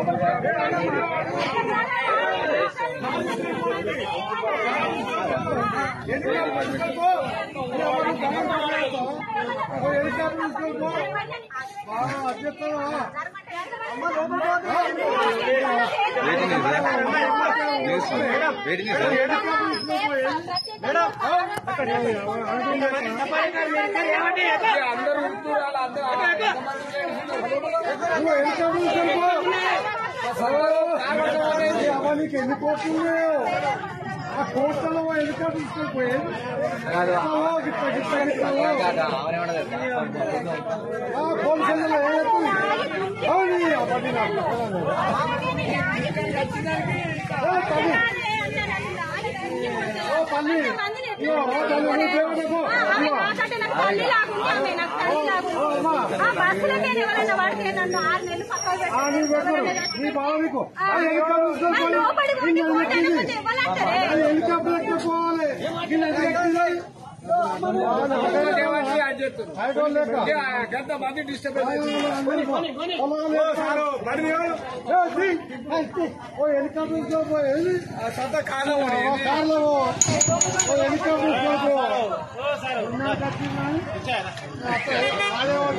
నీకు ఎన్ని కోట్లు ఉన్నాయో ఆ కోట్లలో హెలికాప్టర్ తీసుకెళ్ళిపోయాయి గిట్ట గిట్ట గిట్ట ఆ కోల్సంలో ఏమవుతుంది అవును అవన్నీ నాకు ఓ పని ఓ పని ఇగో ఓ పని నువ్వు దేవుడకు ఇగో ఆ నీ పెట్టు నీ బావ నీకు ఆ హెలికాప్టర్ తీసుకెళ్ళిపోయి అది హెలికాప్టర్ ఎక్కి పోవాలి గిన్నె ఎక్కింది హైడ్రోల్ లేక గంట మంది డిస్టర్బ్ ఓ హెలికాప్టర్ పోయేది సొంత కాలం కార్లో ఓ హెలికాప్టర్ అదే